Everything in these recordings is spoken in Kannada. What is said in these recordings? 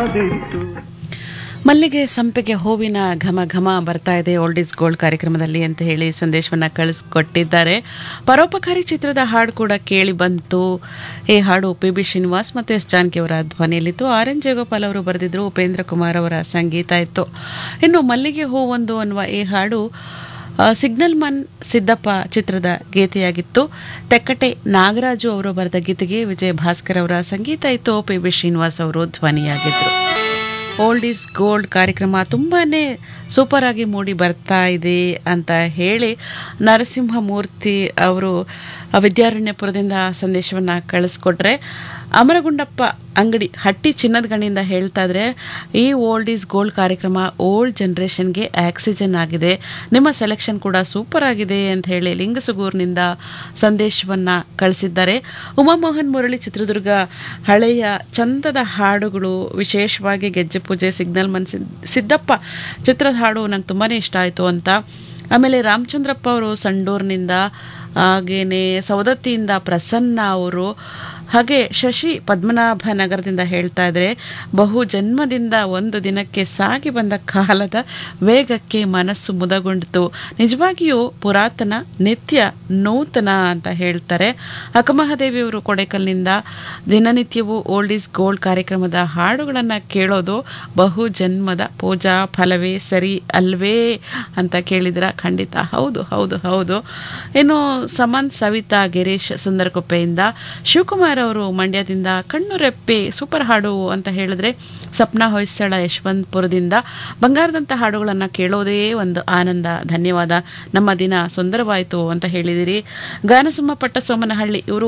ಕಾದಿತ್ತು ಮಲ್ಲಿಗೆ ಸಂಪಿಗೆ ಹೂವಿನ ಘಮ ಘಮ ಬರ್ತಾ ಇದೆ ಓಲ್ಡ್ ಇಸ್ ಗೋಲ್ಡ್ ಕಾರ್ಯಕ್ರಮದಲ್ಲಿ ಅಂತ ಹೇಳಿ ಸಂದೇಶವನ್ನ ಕಳಿಸ್ಕೊಟ್ಟಿದ್ದಾರೆ ಪರೋಪಕಾರಿ ಚಿತ್ರದ ಹಾಡು ಕೂಡ ಕೇಳಿ ಬಂತು ಈ ಹಾಡು ಪಿ ಬಿ ಶ್ರೀನಿವಾಸ್ ಮತ್ತು ಎಸ್ ಜಾನಕಿ ಅವರ ಧ್ವನಿಯಲ್ಲಿತ್ತು ಆರ್ ಎನ್ ಜಯಗೋಪಾಲ್ ಅವರು ಬರೆದಿದ್ರು ಉಪೇಂದ್ರ ಕುಮಾರ್ ಅವರ ಸಂಗೀತ ಇತ್ತು ಇನ್ನು ಮಲ್ಲಿಗೆ ಹೂವೊಂದು ಅನ್ನುವ ಈ ಹಾಡು ಆ, ಸಿಗ್ನಲ್ ಮನ್ ಸಿದ್ದಪ್ಪ ಚಿತ್ರದ ಗೀತೆಯಾಗಿತ್ತು ತೆಕ್ಕಟೆ ನಾಗರಾಜು ಅವರು ಬರೆದ ಗೀತೆಗೆ ವಿಜಯ ಭಾಸ್ಕರ್ ಅವರ ಸಂಗೀತ ಇತ್ತು ಪಿ ಬಿ ಶ್ರೀನಿವಾಸ್ ಅವರು ಧ್ವನಿಯಾಗಿದ್ದರು ಓಲ್ಡ್ ಈಸ್ ಗೋಲ್ಡ್ ಕಾರ್ಯಕ್ರಮ ತುಂಬಾನೇ ಸೂಪರ್ ಆಗಿ ಮೂಡಿ ಬರ್ತಾ ಇದೆ ಅಂತ ಹೇಳಿ ನರಸಿಂಹಮೂರ್ತಿ ಅವರು ವಿದ್ಯಾರಣ್ಯಪುರದಿಂದ ಸಂದೇಶವನ್ನು ಕಳಿಸ್ಕೊಟ್ರೆ ಅಮರಗುಂಡಪ್ಪ ಅಂಗಡಿ ಹಟ್ಟಿ ಚಿನ್ನದ ಗಣಿಯಿಂದ ಹೇಳ್ತಾ ಇದ್ರೆ ಈ ಓಲ್ಡ್ ಈಸ್ ಗೋಲ್ಡ್ ಕಾರ್ಯಕ್ರಮ ಓಲ್ಡ್ ಜನ್ರೇಷನ್ಗೆ ಆಕ್ಸಿಜನ್ ಆಗಿದೆ ನಿಮ್ಮ ಸೆಲೆಕ್ಷನ್ ಕೂಡ ಸೂಪರ್ ಆಗಿದೆ ಅಂತ ಹೇಳಿ ಲಿಂಗಸುಗೂರಿನಿಂದ ಸಂದೇಶವನ್ನ ಕಳಿಸಿದ್ದಾರೆ ಉಮಾಮೋಹನ್ ಮುರಳಿ ಚಿತ್ರದುರ್ಗ ಹಳೆಯ ಚಂದದ ಹಾಡುಗಳು ವಿಶೇಷವಾಗಿ ಗೆಜ್ಜೆ ಪೂಜೆ ಸಿಗ್ನಲ್ ಮನ್ ಸಿದ್- ಸಿದ್ದಪ್ಪ ಚಿತ್ರದ ಹಾಡು ನಂಗೆ ತುಂಬಾ ಇಷ್ಟ ಆಯಿತು ಅಂತ ಆಮೇಲೆ ರಾಮಚಂದ್ರಪ್ಪ ಅವರು ಸಂಡೂರಿನಿಂದ ಹಾಗೇನೆ ಸವದತ್ತಿಯಿಂದ ಪ್ರಸನ್ನ ಅವರು ಹಾಗೆ ಶಶಿ ಪದ್ಮನಾಭ ನಗರದಿಂದ ಹೇಳ್ತಾ ಇದ್ರೆ ಬಹು ಜನ್ಮದಿಂದ ಒಂದು ದಿನಕ್ಕೆ ಸಾಗಿ ಬಂದ ಕಾಲದ ವೇಗಕ್ಕೆ ಮನಸ್ಸು ಮುದಗೊಂಡಿತು ನಿಜವಾಗಿಯೂ ಪುರಾತನ ನಿತ್ಯ ನೂತನ ಅಂತ ಹೇಳ್ತಾರೆ ಅಕ್ಕಮಹಾದೇವಿ ಅವರು ಕೊಡೆಕಲ್ನಿಂದ ದಿನನಿತ್ಯವೂ ಓಲ್ಡ್ ಈಸ್ ಗೋಲ್ಡ್ ಕಾರ್ಯಕ್ರಮದ ಹಾಡುಗಳನ್ನು ಕೇಳೋದು ಬಹು ಜನ್ಮದ ಪೂಜಾ ಫಲವೇ ಸರಿ ಅಲ್ವೇ ಅಂತ ಕೇಳಿದ್ರ ಖಂಡಿತ ಹೌದು ಹೌದು ಹೌದು ಇನ್ನು ಸಮಂತ್ ಸವಿತಾ ಗಿರೀಶ್ ಸುಂದರಕೊಪ್ಪೆಯಿಂದ ಶಿವಕುಮಾರ್ ಅವರು ಮಂಡ್ಯದಿಂದ ಕಣ್ಣುರೆಪ್ಪೆ ಸೂಪರ್ ಹಾಡು ಅಂತ ಹೇಳಿದ್ರೆ ಸಪ್ನ ಹೊಯ್ಸಳ ಯಶವಂತಪುರದಿಂದ ಬಂಗಾರದಂಥ ಹಾಡುಗಳನ್ನು ಕೇಳೋದೇ ಒಂದು ಆನಂದ ಧನ್ಯವಾದ ನಮ್ಮ ದಿನ ಸುಂದರವಾಯಿತು ಅಂತ ಹೇಳಿದಿರಿ ಗಾನಸುಮ್ಮ ಪಟ್ಟಸೋಮನಹಳ್ಳಿ ಇವರು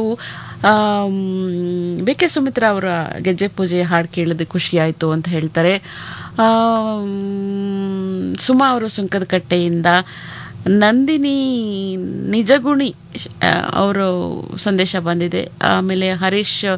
ಬಿ ಕೆ ಸುಮಿತ್ರಾ ಅವರ ಗೆಜ್ಜೆ ಪೂಜೆ ಹಾಡು ಕೇಳಿದ ಖುಷಿಯಾಯಿತು ಅಂತ ಹೇಳ್ತಾರೆ ಆಮ್, ಸುಮಾ ಅವರು ಸುಂಕದ ಕಟ್ಟೆಯಿಂದ ನಂದಿನಿ ನಿಜಗುಣಿ ಅವರು ಸಂದೇಶ ಬಂದಿದೆ ಆಮೇಲೆ ಹರೀಶ್